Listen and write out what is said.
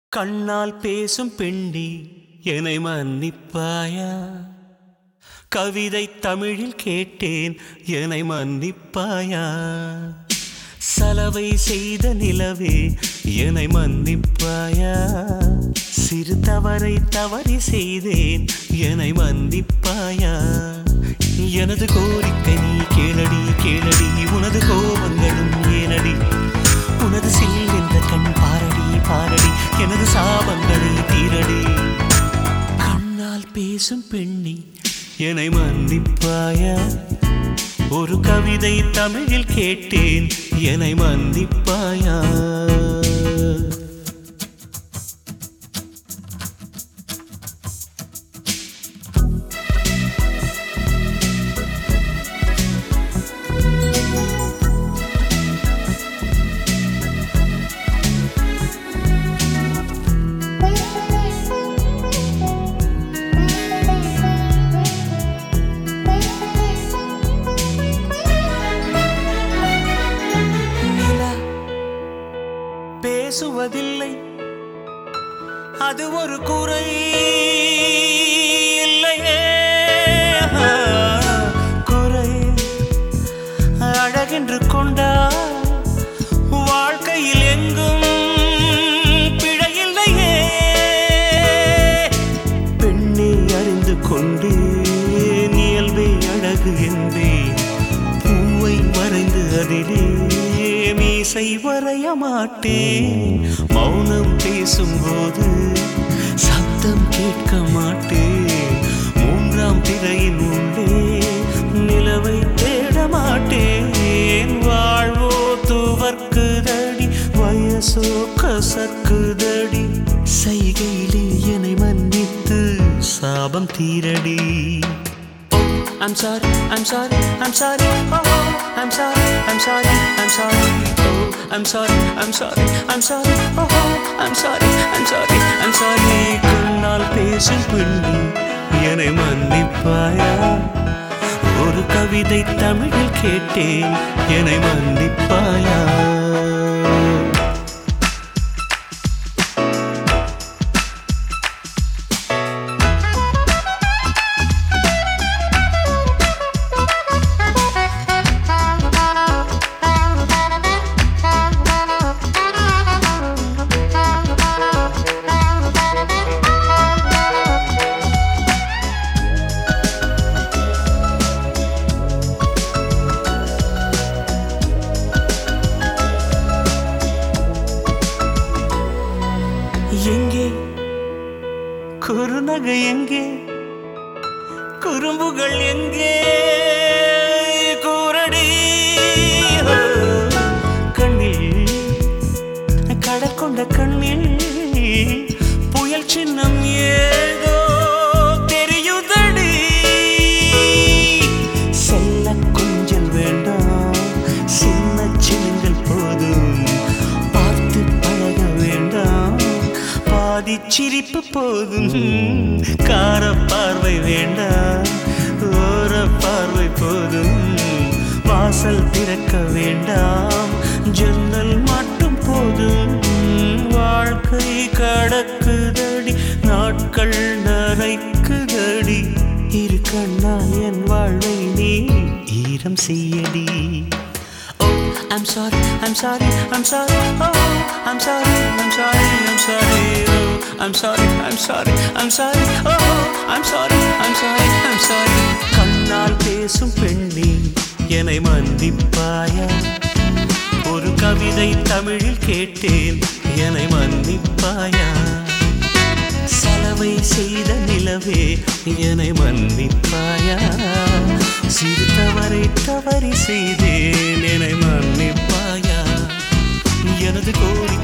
கண்ணால் பேசும் பெண்டி என்னை மன்னிப்பாயா கவிதை தமிழில் கேட்டேன் என்னை மன்னிப்பாயா சலவை செய்த நிலவே என்னை மன்னிப்பாயா சிறு தவறை தவறி செய்தேன் என்னை மன்னிப்பாயா எனது கோரிக்கை நீ கேளடி கேளடி உனது கோபங்களும் ஏனடி உனது சில் என்ற கண் பாரடி பாரடி எனது சாபங்களை தீரடி கண்ணால் பேசும் பெண்ணி என்னை மன்னிப்பாயா ஒரு கவிதை தமிழில் கேட்டேன் என்னை மன்னிப்பாயா நிலா பேசுவதில்லை அது ஒரு குறை இல்லையே குறை அழகென்று கொண்டா வாழ்க்கையில் எங்கும் பிழையில்லையே பெண்ணை அறிந்து கொண்டு இயல்பே அழகு என்பேன் பூவை வரைந்து அதிலே மீசை வரைய மாட்டேன் மௌனம் பேசும்போது சத்தம் கேட்க மாட்டேன் மூன்றாம் திரையின் உள்ளே நிலவை தேட மாட்டேன் வாழ்வோ துவர்க்குதடி வயசோ கசக்குதடி செய்கையிலே என்னை மன்னித்து சாபம் தீரடி I'm sorry, I'm sorry, I'm sorry, oh, oh, I'm sorry, I'm sorry, I'm sorry, oh, I'm sorry, I'm sorry, I'm sorry, oh, oh, I'm sorry, I'm sorry, I'm sorry. கண்ணால் பேசும் பெண்ணி என்னை மன்னிப்பாயா ஒரு கவிதை தமிழில் கேட்டேன் என்னை மன்னிப்பாயா எங்கே குறுநகை எங்கே குறும்புகள் எங்கே கூரடி ஓ, கண்ணில் கடல் கொண்ட கண்ணில் புயல் சின்னம் ஏதோ தெரியுதடி செல்ல கொஞ்சல் வேண்டாம் சின்ன சின்னங்கள் போதும் பார்த்து பழக வேண்டாம் பாதி சிரிப்பு போதும் கார பார்வை வேண்டாம் ஓர பார்வை போதும் வாசல் திறக்க வேண்டாம் ஜன்னல் மட்டும் போதும் வாழ்க்கை கடக்குதடி நாட்கள் நரைக்குதடி இரு கண்ணா என் வாழ்வை நீ ஈரம் செய்யடி Oh, I'm sorry, I'm sorry, I'm sorry, oh, I'm sorry, I'm sorry, I'm sorry, oh, I'm sorry, I'm sorry, I'm sorry, oh, I'm sorry, I'm sorry, I'm sorry. கண்ணால் பேசும் பெண்ணே என்னை மன்னிப்பாயா ஒரு கவிதை தமிழில் கேட்டேன் என்னை மன்னிப்பாயா சலவை செய்த நிலவே என்னை மன்னிப்பாயா சிறு தவறை தவறி செய்தேன் என்னை மன்னிப்பாயா எனது கோரி